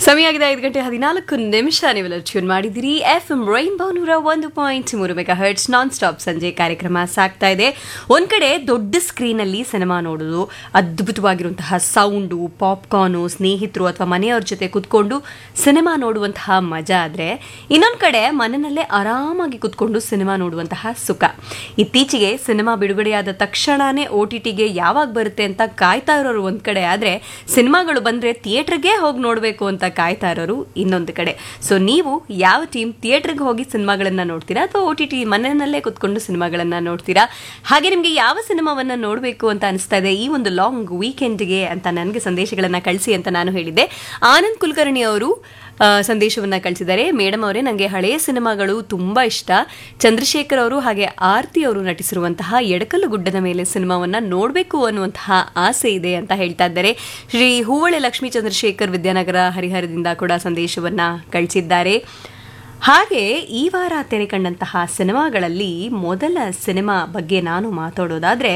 ಸಮಯ ಆಗಿದೆ ಐದು ಗಂಟೆ ಹದಿನಾಲ್ಕು ನಿಮಿಷ ನೀವೆಲ್ಲ ಟ್ಯೂನ್ ಮಾಡಿದಿರಿ ಎಫ್ ಎಂ ರೈನ್ಬೋ ನೂರ ಒಂದು ಪಾಯಿಂಟ್ ಮೂರು ಮೆಗಾ ಹರ್ಟ್ಸ್ ನಾನ್ ಸ್ಟಾಪ್ ಸಂಜೆ ಕಾರ್ಯಕ್ರಮ ಸಾಗ್ತಾ ಇದೆ ಒಂದ್ ಕಡೆ ದೊಡ್ಡ ಸ್ಕ್ರೀನ್ ಅಲ್ಲಿ ಸಿನಿಮಾ ನೋಡೋದು ಅದ್ಭುತವಾಗಿರುವಂತಹ ಸೌಂಡು ಪಾಪ್ಕಾರ್ನು ಸ್ನೇಹಿತರು ಅಥವಾ ಮನೆಯವ್ರ ಜೊತೆ ಕುತ್ಕೊಂಡು ಸಿನಿಮಾ ನೋಡುವಂತಹ ಮಜಾ ಆದ್ರೆ ಇನ್ನೊಂದ್ ಕಡೆ ಮನೆಯಲ್ಲೇ ಆರಾಮಾಗಿ ಕುತ್ಕೊಂಡು ಸಿನಿಮಾ ನೋಡುವಂತಹ ಸುಖ ಇತ್ತೀಚೆಗೆ ಸಿನಿಮಾ ಬಿಡುಗಡೆಯಾದ ತಕ್ಷಣನೇ ಓ ಟಿ ಟಿಗೆ ಯಾವಾಗ ಬರುತ್ತೆ ಅಂತ ಕಾಯ್ತಾ ಇರೋರು ಒಂದ್ ಕಡೆ ಆದ್ರೆ ಸಿನಿಮಾಗಳು ಬಂದ್ರೆ ಥಿಯೇಟರ್ಗೆ ಹೋಗಿ ನೋಡಬೇಕು ಅಂತ ಕಾಯ್ತಾ ಇರೋರು ಇನ್ನೊಂದು ಕಡೆ ಸೊ ನೀವು ಯಾವ ಟೀಮ್ ಥಿಯೇಟರ್ಗೆ ಹೋಗಿ ಸಿನಿಮಾಗಳನ್ನ ನೋಡ್ತೀರಾ ಅಥವಾ ಓ ಟಿ ಟಿ ಮನೆಯಲ್ಲೇ ಕುತ್ಕೊಂಡು ಸಿನಿಮಾಗಳನ್ನ ನೋಡ್ತೀರಾ ಹಾಗೆ ನಿಮಗೆ ಯಾವ ಸಿನಿಮಾವನ್ನ ನೋಡಬೇಕು ಅಂತ ಅನಿಸ್ತಾ ಇದೆ ಈ ಒಂದು ಲಾಂಗ್ ವೀಕೆಂಡ್ಗೆ ಅಂತ ನನಗೆ ಸಂದೇಶಗಳನ್ನ ಕಳಿಸಿ ಅಂತ ನಾನು ಹೇಳಿದ್ದೆ ಆನಂದ್ ಕುಲಕರ್ಣಿ ಅವರು ಆ, ಸಂದೇಶವನ್ನ ಕಳಿಸಿದ್ದಾರೆ ಮೇಡಮ್ ಅವರೇ ನನಗೆ ಹಳೆಯ ಸಿನಿಮಾಗಳು ತುಂಬಾ ಇಷ್ಟ ಚಂದ್ರಶೇಖರ್ ಅವರು ಹಾಗೆ ಆರ್ತಿ ಅವರು ನಟಿಸಿರುವಂತಹ ಎಡಕಲ್ಲು ಗುಡ್ಡದ ಮೇಲೆ ಸಿನಿಮಾವನ್ನ ನೋಡಬೇಕು ಅನ್ನುವಂತಹ ಆಸೆ ಇದೆ ಅಂತ ಹೇಳ್ತಾ ಇದ್ದಾರೆ ಶ್ರೀ ಹೂವಳೆ ಲಕ್ಷ್ಮೀ ಚಂದ್ರಶೇಖರ್ ವಿದ್ಯಾನಗರ ಹರಿಹರದಿಂದ ಕೂಡ ಸಂದೇಶವನ್ನ ಕಳಿಸಿದ್ದಾರೆ ಹಾಗೆ ಈ ವಾರ ತೆರೆ ಕಂಡಂತಹ ಸಿನಿಮಾಗಳಲ್ಲಿ ಮೊದಲ ಸಿನಿಮಾ ಬಗ್ಗೆ ನಾನು ಮಾತಾಡೋದಾದ್ರೆ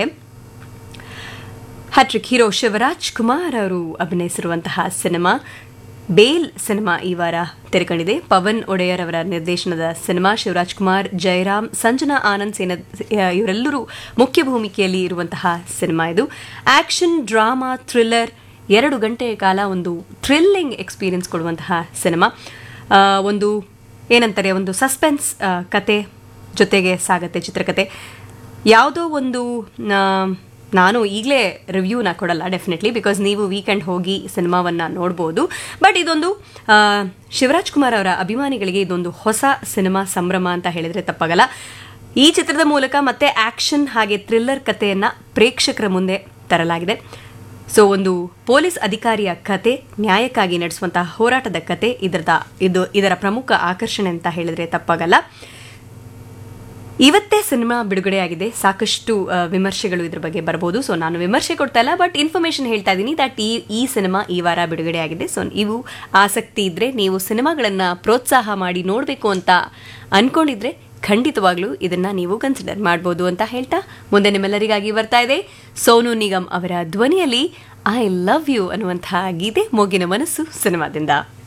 ಹ್ಯಾಟ್ರಿಕ್ ಹೀರೋ ಶಿವರಾಜ್ ಕುಮಾರ್ ಅವರು ಅಭಿನಯಿಸಿರುವಂತಹ ಸಿನಿಮಾ ಬೇಲ್ ಸಿನಿಮಾ ಈ ವಾರ ತೆರೆಕಂಡಿದೆ ಪವನ್ ಒಡೆಯರ್ ಅವರ ನಿರ್ದೇಶನದ ಸಿನಿಮಾ ಶಿವರಾಜ್ ಕುಮಾರ್ ಜಯರಾಮ್ ಸಂಜನಾ ಆನಂದ್ ಸೇನ ಇವರೆಲ್ಲರೂ ಮುಖ್ಯ ಭೂಮಿಕೆಯಲ್ಲಿ ಇರುವಂತಹ ಸಿನಿಮಾ ಇದು ಆಕ್ಷನ್ ಡ್ರಾಮಾ ಥ್ರಿಲ್ಲರ್ ಎರಡು ಗಂಟೆಯ ಕಾಲ ಒಂದು ಥ್ರಿಲ್ಲಿಂಗ್ ಎಕ್ಸ್ಪೀರಿಯನ್ಸ್ ಕೊಡುವಂತಹ ಸಿನಿಮಾ ಆ, ಒಂದು ಏನಂತಾರೆ ಒಂದು ಸಸ್ಪೆನ್ಸ್ ಆ, ಕತೆ ಜೊತೆಗೆ ಸಾಗತ್ತೆ ಚಿತ್ರಕತೆ ಯಾವುದೋ ಒಂದು ಆ, ನಾನು ಈಗಲೇ ರಿವ್ಯೂನ ಕೊಡಲ್ಲ ಡೆಫಿನೆಟ್ಲಿ ಬಿಕಾಸ್ ನೀವು ವೀಕೆಂಡ್ ಹೋಗಿ ಸಿನಿಮಾವನ್ನ ನೋಡ್ಬೋದು ಬಟ್ ಇದೊಂದು ಆ, ಶಿವರಾಜ್ ಕುಮಾರ್ ಅವರ ಅಭಿಮಾನಿಗಳಿಗೆ ಇದೊಂದು ಹೊಸ ಸಿನಿಮಾ ಸಂಭ್ರಮ ಅಂತ ಹೇಳಿದ್ರೆ ತಪ್ಪಾಗಲ್ಲ ಈ ಚಿತ್ರದ ಮೂಲಕ ಮತ್ತೆ ಆಕ್ಷನ್ ಹಾಗೆ ಥ್ರಿಲ್ಲರ್ ಕಥೆಯನ್ನ ಪ್ರೇಕ್ಷಕರ ಮುಂದೆ ತರಲಾಗಿದೆ ಸೊ ಒಂದು ಪೊಲೀಸ್ ಅಧಿಕಾರಿಯ ಕತೆ ನ್ಯಾಯಕ್ಕಾಗಿ ನಡೆಸುವಂತಹ ಹೋರಾಟದ ಕತೆ ಇದರದ ಇದು ಇದರ ಪ್ರಮುಖ ಆಕರ್ಷಣೆ ಅಂತ ಹೇಳಿದ್ರೆ ತಪ್ಪಾಗಲ್ಲ ಇವತ್ತೇ ಸಿನಿಮಾ ಬಿಡುಗಡೆಯಾಗಿದೆ ಸಾಕಷ್ಟು ಆ, ವಿಮರ್ಶೆಗಳು ಇದ್ರ ಬಗ್ಗೆ ಬರ್ಬೋದು ಸೊ ನಾನು ವಿಮರ್ಶೆ ಕೊಡ್ತಾ ಇಲ್ಲ ಬಟ್ ಇನ್ಫಾರ್ಮೇಶನ್ ಹೇಳ್ತಾ ಇದ್ದೀನಿ ದಟ್ ಈ ಈ ಸಿನಿಮಾ ಈ ವಾರ ಬಿಡುಗಡೆಯಾಗಿದೆ ಸೊ ಇವು ಆಸಕ್ತಿ ಇದ್ರೆ ನೀವು ಸಿನಿಮಾಗಳನ್ನ ಪ್ರೋತ್ಸಾಹ ಮಾಡಿ ನೋಡಬೇಕು ಅಂತ ಅನ್ಕೊಂಡಿದ್ರೆ ಖಂಡಿತವಾಗ್ಲೂ ಇದನ್ನ ನೀವು ಕನ್ಸಿಡರ್ ಮಾಡ್ಬೋದು ಅಂತ ಹೇಳ್ತಾ ಮುಂದೆ ನಿಮ್ಮೆಲ್ಲರಿಗಾಗಿ ಬರ್ತಾ ಇದೆ ಸೋನು ನಿಗಮ್ ಅವರ ಧ್ವನಿಯಲ್ಲಿ ಐ ಲವ್ ಯು ಅನ್ನುವಂತಹ ಗೀತೆ ಮೊಗಿನ ಮನಸ್ಸು ಸಿನಿಮಾದಿಂದ